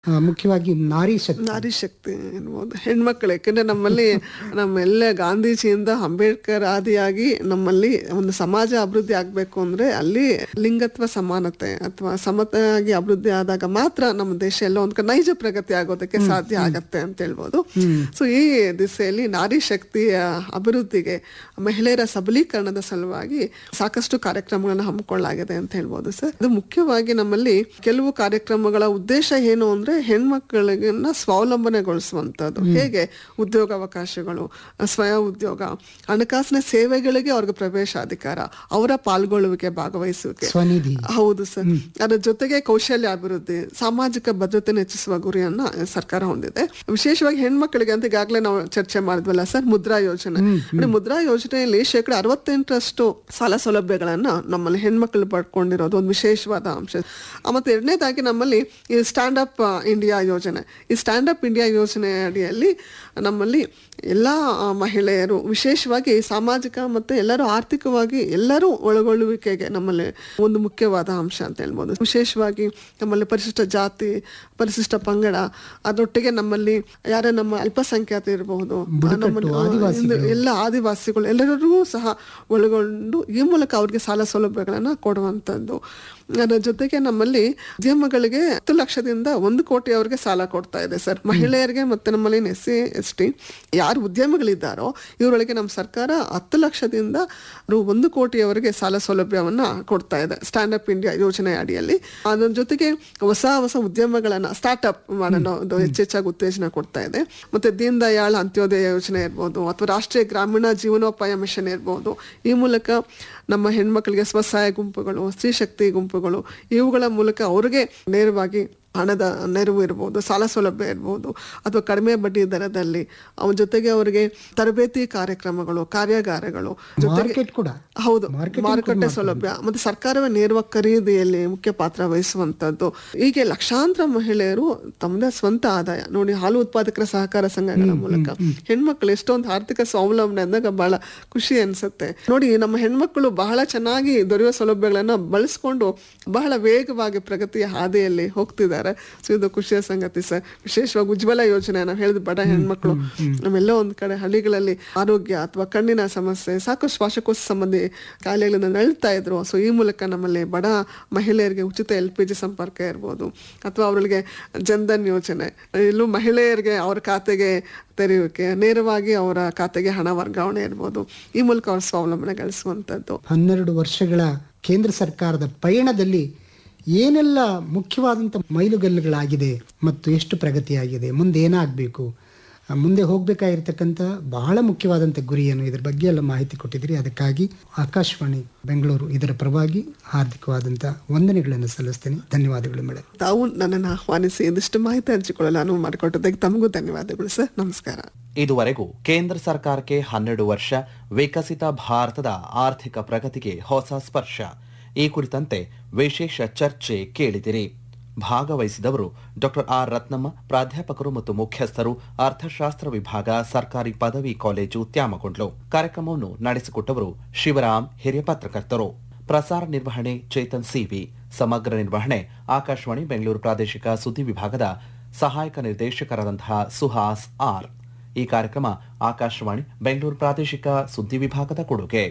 ಆ, ಮುಖ್ಯವಾಗಿ ನಾರಿ ಶಕ್ತಿ ನಾರಿ ಶಕ್ತಿ ಎನ್ಬೋದು ಹೆಣ್ಮಕ್ಳು ಯಾಕಂದ್ರೆ ನಮ್ಮಲ್ಲಿ ನಮ್ಮೆಲ್ಲ ಗಾಂಧೀಜಿಯಿಂದ ಅಂಬೇಡ್ಕರ್ ಆದಿಯಾಗಿ ನಮ್ಮಲ್ಲಿ ಒಂದು ಸಮಾಜ ಅಭಿವೃದ್ಧಿ ಆಗ್ಬೇಕು ಅಂದ್ರೆ ಅಲ್ಲಿ ಲಿಂಗತ್ವ ಸಮಾನತೆ ಅಥವಾ ಸಮತೆಯಾಗಿ ಅಭಿವೃದ್ಧಿ ಆದಾಗ ಮಾತ್ರ ನಮ್ಮ ದೇಶ ಎಲ್ಲ ಒಂದ್ ಕಡೆ ನೈಜ ಪ್ರಗತಿ ಆಗೋದಕ್ಕೆ ಸಾಧ್ಯ ಆಗತ್ತೆ ಅಂತ ಹೇಳ್ಬೋದು ಸೊ ಈ ದಿಸೆಯಲ್ಲಿ ನಾರಿ ಶಕ್ತಿಯ ಅಭಿವೃದ್ಧಿಗೆ ಮಹಿಳೆಯರ ಸಬಲೀಕರಣದ ಸಲುವಾಗಿ ಸಾಕಷ್ಟು ಕಾರ್ಯಕ್ರಮಗಳನ್ನ ಹಮ್ಮಿಕೊಳ್ಳಲಾಗಿದೆ ಅಂತ ಹೇಳ್ಬೋದು ಸರ್ ಇದು ಮುಖ್ಯವಾಗಿ ನಮ್ಮಲ್ಲಿ ಕೆಲವು ಕಾರ್ಯಕ್ರಮಗಳ ಉದ್ದೇಶ ಏನು ಅಂದ್ರೆ ಹೆಣ್ಮಕ್ಳಿಗನ್ನ ಸ್ವಾವಲಂಬನೆಗೊಳಿಸುವಂತದ್ದು ಹೇಗೆ ಉದ್ಯೋಗಾವಕಾಶಗಳು ಸ್ವಯಂ ಉದ್ಯೋಗ ಹಣಕಾಸಿನ ಸೇವೆಗಳಿಗೆ ಅವ್ರಿಗೆ ಪ್ರವೇಶಾಧಿಕಾರ ಅವರ ಪಾಲ್ಗೊಳ್ಳುವಿಕೆ ಭಾಗವಹಿಸುವಿಕೆ ಸ್ವನಿಧಿ ಹೌದು ಸರ್ ಅದರ ಜೊತೆಗೆ ಕೌಶಲ್ಯ ಅಭಿವೃದ್ಧಿ ಸಾಮಾಜಿಕ ಭದ್ರತೆ ಹೆಚ್ಚಿಸುವ ಗುರಿಯನ್ನ ಸರ್ಕಾರ ಹೊಂದಿದೆ ವಿಶೇಷವಾಗಿ ಹೆಣ್ಮಕ್ಳಿಗೆ ಅಂತ ಈಗಾಗಲೇ ನಾವು ಚರ್ಚೆ ಮಾಡಿದ್ವಲ್ಲ ಸರ್ ಮುದ್ರಾ ಯೋಜನೆ ನೋಡಿ, ಮುದ್ರಾ ಯೋಜನೆಯಲ್ಲಿ ಶೇಕಡ ಅರವತ್ತೆಂಟರಷ್ಟು ಸಾಲ ಸೌಲಭ್ಯಗಳನ್ನ ನಮ್ಮಲ್ಲಿ ಹೆಣ್ಮಕ್ಳು ಪಡ್ಕೊಂಡಿರೋದು ಒಂದು ವಿಶೇಷವಾದ ಅಂಶ ಆ, ಮತ್ತೆ ಎರಡನೇದಾಗಿ ನಮ್ಮಲ್ಲಿ ಈ ಸ್ಟ್ಯಾಂಡ್ ಅಪ್ ಇಂಡಿಯಾ ಯೋಜನೆ ಈ ಸ್ಟ್ಯಾಂಡ್ ಅಪ್ ಇಂಡಿಯಾ ಯೋಜನೆ ಅಡಿಯಲ್ಲಿ ನಮ್ಮಲ್ಲಿ ಎಲ್ಲ ಆ, ಮಹಿಳೆಯರು ವಿಶೇಷವಾಗಿ ಸಾಮಾಜಿಕ ಮತ್ತು ಎಲ್ಲರೂ ಆರ್ಥಿಕವಾಗಿ ಎಲ್ಲರೂ ಒಳಗೊಳ್ಳುವಿಕೆಗೆ ನಮ್ಮಲ್ಲಿ ಒಂದು ಮುಖ್ಯವಾದ ಅಂಶ ಅಂತ ಹೇಳ್ಬೋದು ವಿಶೇಷವಾಗಿ ನಮ್ಮಲ್ಲಿ ಪರಿಶಿಷ್ಟ ಜಾತಿ ಪರಿಶಿಷ್ಟ ಪಂಗಡ ಅದರೊಟ್ಟಿಗೆ ನಮ್ಮಲ್ಲಿ ಯಾರೇ ನಮ್ಮ ಅಲ್ಪಸಂಖ್ಯಾತ ಇರಬಹುದು ನಮ್ಮಲ್ಲಿ ಇಂದು ಎಲ್ಲ ಆದಿವಾಸಿಗಳು ಎಲ್ಲರಿಗೂ ಸಹ ಒಳಗೊಂಡು ಈ ಮೂಲಕ ಅವ್ರಿಗೆ ಸಾಲ ಸೌಲಭ್ಯಗಳನ್ನ ಕೊಡುವಂಥದ್ದು ಅದರ ಜೊತೆಗೆ ನಮ್ಮಲ್ಲಿ ಉದ್ಯಮಗಳಿಗೆ ಹತ್ತು ಲಕ್ಷದಿಂದ ಒಂದು ಕೋಟಿ ಅವರಿಗೆ ಸಾಲ ಕೊಡ್ತಾ ಇದೆ ಸರ್ ಮಹಿಳೆಯರಿಗೆ ಮತ್ತೆ ನಮ್ಮಲ್ಲಿ ಎಸ್ ಸಿ ಎಸ್ ಟಿ ಯಾರು ಉದ್ಯಮಗಳಿದ್ದಾರೋ ಇವರೊಳಗೆ ನಮ್ಮ ಸರ್ಕಾರ ಹತ್ತು ಲಕ್ಷದಿಂದ ರು- ಒಂದು ಕೋಟಿಯವರೆಗೆ ಸಾಲ ಸೌಲಭ್ಯವನ್ನ ಕೊಡ್ತಾ ಇದೆ ಸ್ಟ್ಯಾಂಡ್ ಅಪ್ ಇಂಡಿಯಾ ಯೋಜನೆ ಅಡಿಯಲ್ಲಿ ಅದರ ಜೊತೆಗೆ ಹೊಸ ಹೊಸ ಉದ್ಯಮಗಳನ್ನ ಸ್ಟಾರ್ಟ್ಅಪ್ ಮಾಡೋದು ಹೆಚ್ಚೆಚ್ಚಾಗಿ ಉತ್ತೇಜನ ಕೊಡ್ತಾ ಇದೆ ಮತ್ತೆ ದೀನ್ ದಯಾಳ್ ಅಂತ್ಯೋದಯ ಯೋಜನೆ ಇರ್ಬೋದು ಅಥವಾ ರಾಷ್ಟ್ರೀಯ ಗ್ರಾಮೀಣ ಜೀವನೋಪಾಯ ಮಿಷನ್ ಇರ್ಬೋದು ಈ ಮೂಲಕ ನಮ್ಮ ಹೆಣ್ಮಕ್ಳಿಗೆ ಸ್ವಸಹಾಯ ಗುಂಪುಗಳು ಸ್ತ್ರೀ ಶಕ್ತಿ ಗುಂಪುಗಳು ಇವುಗಳ ಮೂಲಕ ಅವ್ರಿಗೆ ನೇರವಾಗಿ ಹಣದ ನೆರವು ಇರ್ಬೋದು ಸಾಲ ಸೌಲಭ್ಯ ಇರ್ಬೋದು ಅಥವಾ ಕಡಿಮೆ ಬಡ್ಡಿ ದರದಲ್ಲಿ ಅವನ ಜೊತೆಗೆ ಅವರಿಗೆ ತರಬೇತಿ ಕಾರ್ಯಕ್ರಮಗಳು ಕಾರ್ಯಾಗಾರಗಳು ಜೊತೆಗೆ ಮಾರ್ಕೆಟ್ ಕೂಡ ಹೌದು Marketing ಮಾರುಕಟ್ಟೆ ಸೌಲಭ್ಯ ಮತ್ತೆ ಸರ್ಕಾರವೇ ನೇರವಾಗಿ ಖರೀದಿಯಲ್ಲಿ ಮುಖ್ಯ ಪಾತ್ರ ವಹಿಸುವಂತದ್ದು ಹೀಗೆ ಲಕ್ಷಾಂತರ ಮಹಿಳೆಯರು ತಮ್ಮದೇ ಸ್ವಂತ ಆದಾಯ ನೋಡಿ ಹಾಲು ಉತ್ಪಾದಕರ ಸಹಕಾರ ಸಂಘಗಳ ಮೂಲಕ ಹೆಣ್ಮಕ್ಳು ಎಷ್ಟೊಂದು ಆರ್ಥಿಕ ಸ್ವಾವಲಂಬನೆ ಅಂದಾಗ ಬಹಳ ಖುಷಿ ಅನ್ಸುತ್ತೆ ನೋಡಿ ನಮ್ಮ ಹೆಣ್ಮಕ್ಳು ಬಹಳ ಚೆನ್ನಾಗಿ ದೊರೆಯುವ ಸೌಲಭ್ಯಗಳನ್ನ ಬಳಸ್ಕೊಂಡು ಬಹಳ ವೇಗವಾಗಿ ಪ್ರಗತಿಯ ಹಾದಿಯಲ್ಲಿ ಹೋಗ್ತಿದ್ದಾರೆ ಸೊ ಇದು ಖುಷಿಯ ಸಂಗತಿ ಸರ್ ವಿಶೇಷವಾಗಿ ಉಜ್ವಲ ಯೋಜನೆ ನಾವು ಹೇಳಿದ ಬಡ ಹೆಣ್ಮಕ್ಳು ನಮ್ಮೆಲ್ಲ ಒಂದ್ ಕಡೆ ಹಳ್ಳಿಗಳಲ್ಲಿ ಆರೋಗ್ಯ ಅಥವಾ ಕಣ್ಣಿನ ಸಮಸ್ಯೆ ಸಾಕಷ್ಟು ಶ್ವಾಸಕೋಶ ಸಂಬಂಧಿ ಕಾಯಿಲೆಗಳಿಂದ ನಳ್ತಾ ಇದ್ರು ಸೊ ಈ ಮೂಲಕ ನಮ್ಮಲ್ಲಿ ಬಡ ಮಹಿಳೆಯರಿಗೆ ಉಚಿತ ಎಲ್ ಪಿ ಜಿ ಸಂಪರ್ಕ ಇರ್ಬೋದು ಅಥವಾ ಅವರಿಗೆ ಜನ್ಧನ್ ಯೋಜನೆ ಇಲ್ಲೂ ಮಹಿಳೆಯರಿಗೆ ಅವ್ರ ಖಾತೆಗೆ ತೆರೆಯುವಿಕೆ ನೇರವಾಗಿ ಅವರ ಖಾತೆಗೆ ಹಣ ವರ್ಗಾವಣೆ ಇರ್ಬೋದು ಈ ಮೂಲಕ ಅವ್ರ ಸ್ವಾವಲಂಬನೆ ಗಳಿಸುವಂಥದ್ದು ಹನ್ನೆರಡು ವರ್ಷಗಳ ಕೇಂದ್ರ ಸರ್ಕಾರದ ಪಯಣದಲ್ಲಿ ಏನೆಲ್ಲ ಮುಖ್ಯವಾದಂಥ ಮೈಲುಗಲ್ಲುಗಳಾಗಿದೆ ಮತ್ತು ಎಷ್ಟು ಪ್ರಗತಿಯಾಗಿದೆ ಮುಂದೆ ಏನಾಗಬೇಕು ಮುಂದೆ ಹೋಗಬೇಕಾಗಿರ್ತಕ್ಕಂಥ ಬಹಳ ಮುಖ್ಯವಾದಂಥ ಗುರಿಯನ್ನು ಇದ್ರ ಬಗ್ಗೆ ಎಲ್ಲ ಮಾಹಿತಿ ಕೊಟ್ಟಿದ್ದೀರಿ ಅದಕ್ಕಾಗಿ ಆಕಾಶವಾಣಿ ಬೆಂಗಳೂರು ಇದರ ಪರವಾಗಿ ಹಾರ್ದಿಕವಾದಂಥ ವಂದನೆಗಳನ್ನು ಸಲ್ಲಿಸ್ತೇನೆ ಧನ್ಯವಾದಗಳು ಮೇಡಮ್ ತಾವು ನನ್ನನ್ನು ಆಹ್ವಾನಿಸಿ ಇದಿಷ್ಟು ಮಾಹಿತಿ ಹಂಚಿಕೊಳ್ಳಲು ಅನುವು ಮಾಡಿಕೊಟ್ಟದಕ್ಕೆ ತಮಗೂ ಧನ್ಯವಾದಗಳು ಸರ್ ನಮಸ್ಕಾರ ಇದುವರೆಗೂ ಕೇಂದ್ರ ಸರ್ಕಾರಕ್ಕೆ ಹನ್ನೆರಡು ವರ್ಷ ವಿಕಸಿತ ಭಾರತದ ಆರ್ಥಿಕ ಪ್ರಗತಿಗೆ ಹೊಸ ಸ್ಪರ್ಶ ಈ ಕುರಿತಂತೆ ವಿಶೇಷ ಚರ್ಚೆ ಕೇಳಿದಿರಿ ಭಾಗವಹಿಸಿದವರು ಡಾಕ್ಟರ್ ಆರ್ ರತ್ನಮ್ಮ ಪ್ರಾಧ್ಯಾಪಕರು ಮತ್ತು ಮುಖ್ಯಸ್ಥರು ಅರ್ಥಶಾಸ್ತ್ರ ವಿಭಾಗ ಸರ್ಕಾರಿ ಪದವಿ ಕಾಲೇಜು ತ್ಯಾಮಗೊಂಡ್ಲು ಕಾರ್ಯಕ್ರಮವನ್ನು ನಡೆಸಿಕೊಟ್ಟವರು ಶಿವರಾಮ್ ಹಿರಿಯ ಪತ್ರಕರ್ತರು ಪ್ರಸಾರ ನಿರ್ವಹಣೆ ಚೇತನ್ ಸಿವಿ ಸಮಗ್ರ ನಿರ್ವಹಣೆ ಆಕಾಶವಾಣಿ ಬೆಂಗಳೂರು ಪ್ರಾದೇಶಿಕ ಸುದ್ದಿ ವಿಭಾಗದ ಸಹಾಯಕ ನಿರ್ದೇಶಕರಾದಂತಹ ಸುಹಾಸ್ ಆರ್ ಈ ಕಾರ್ಯಕ್ರಮ ಆಕಾಶವಾಣಿ ಬೆಂಗಳೂರು ಪ್ರಾದೇಶಿಕ ಸುದ್ದಿ ವಿಭಾಗದ ಕೊಡುಗೆ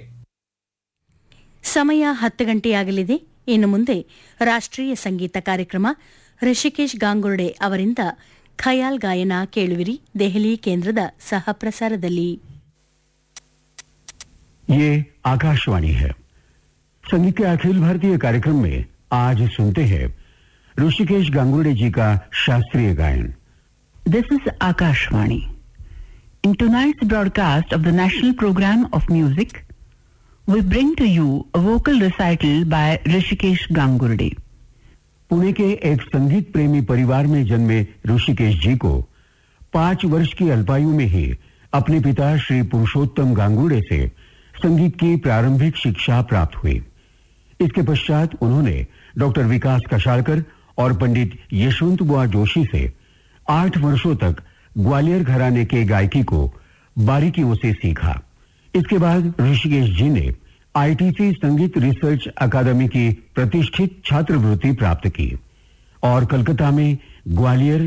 ಸಮಯ ಹತ್ತು ಗಂಟೆಯಾಗಲಿದೆ ಇನ್ನು ಮುಂದೆ ರಾಷ್ಟ್ರೀಯ ಸಂಗೀತ ಕಾರ್ಯಕ್ರಮ ಋಷಿಕೇಶ್ ಗಾಂಗುರ್ಡೆ ಅವರಿಂದ ಖಯಾಲ್ ಗಾಯನ ಕೇಳುವಿರಿ ದೆಹಲಿ ಕೇಂದ್ರದ ಸಹ ಪ್ರಸಾರದಲ್ಲಿ ये आकाशवाणी है संगीत के अखिल भारतीय कार्यक्रम में आज सुनते हैं ऋषिकेश गांगुर्डे जी का शास्त्रीय गायन This is Akashvani. In tonight's broadcast of the National Program of Music, we bring to you a vocal recital by Rishikesh Gangurde. Pune के एक संगीत प्रेमी परिवार में जन्मे ऋषिकेश जी को पांच वर्ष की अल्पायु में ही अपने पिता श्री पुरुषोत्तम गांगुड़े से संगीत की प्रारंभिक शिक्षा प्राप्त हुई इसके पश्चात उन्होंने डॉक्टर विकास कशालकर और पंडित यशवंत बुआ जोशी से आठ वर्षों तक ग्वालियर घराने के गायकी को बारीकियों से सीखा इसके बाद ऋषिकेश जी ने आईटीसी संगीत रिसर्च अकादमी की प्रतिष्ठित छात्रवृत्ति प्राप्त की और कलकत्ता में ग्वालियर